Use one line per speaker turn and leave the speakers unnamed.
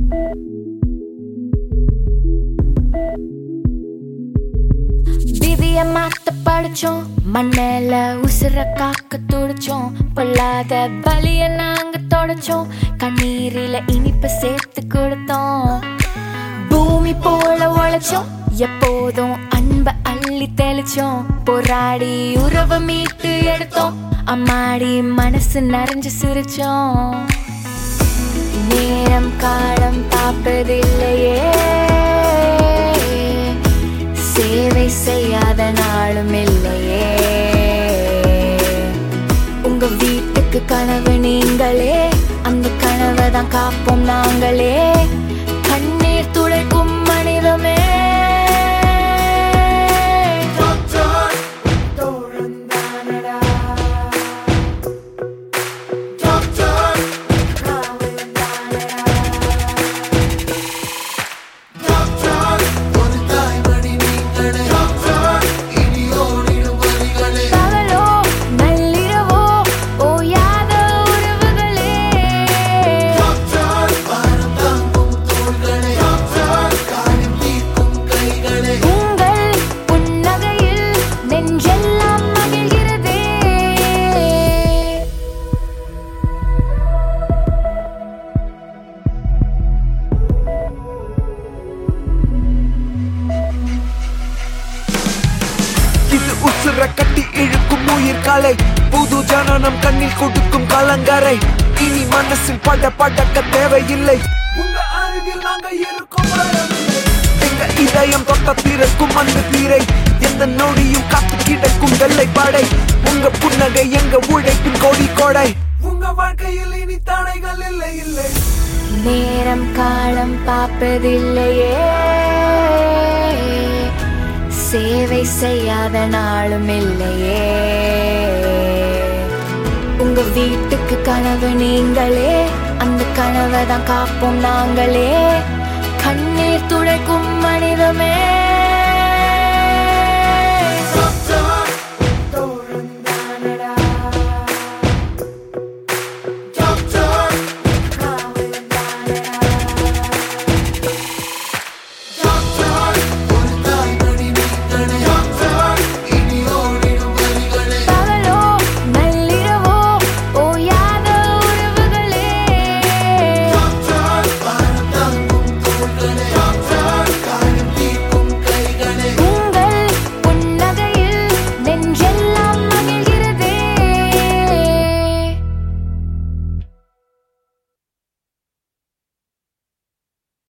விதிய மாத்த படிச்சோம் மண்ணில உசுர காக்க துடிச்சோம் பொல்லாத வலிய நாங்க தொடச்சோம் கண்ணீரில இனிப்பு சேர்த்து கொடுத்தோம் பூமி போல உழைச்சோம் எப்போதும் அன்ப அள்ளி தெளிச்சோம் போராடி உறவை மீட்டு எடுத்தோம் அம்மாடி மனசு நிறைஞ்சு சிரிச்சோம் நேரம் காலம் பார்ப்பதில்லையே சேவை செய்யாத நாளும் இல்லையே உங்க வீட்டுக்கு கனவு நீங்களே அந்த கனவை தான் காப்போம் நாங்களே கண்ணீர் துளைக்கும் மனிதமே பகலோ நள்ளிரவோ ஓயாத உறவுகளே உங்கள் புன்னகையில் நெஞ்செல்லாம் மகிழ்கிறதே
இது உசுர கட்டி இழுக்கும் உயிர் காலை புது ஜனனம் கண்ணில் கொடுக்கும் கலங்கரை இனி மனசில் பட படக்க தேவையில்லை உங்க அருகில் நாங்க இருக்கோம் வரவில்லை. எங்க இதயம் தொட்ட தீரக்கும் அந்த தீரை எந்த நொடியும் காத்து கிடக்கும் வெள்ளை படை உங்க புன்னகை எங்க உழைப்பின் கோடி கோடை உங்க வாழ்க்கையில் இனி தடைகள் இல்லை இல்லை
நேரம் காலம் பார்ப்பதில்லையே சேவை செய்யாத நாளும் இல்லையே உங்க வீட்டுக்கு கனவு நீங்களே அந்த கனவை தான் காப்போம் நாங்களே கண்ணீர் துடைக்கும் மனிதமே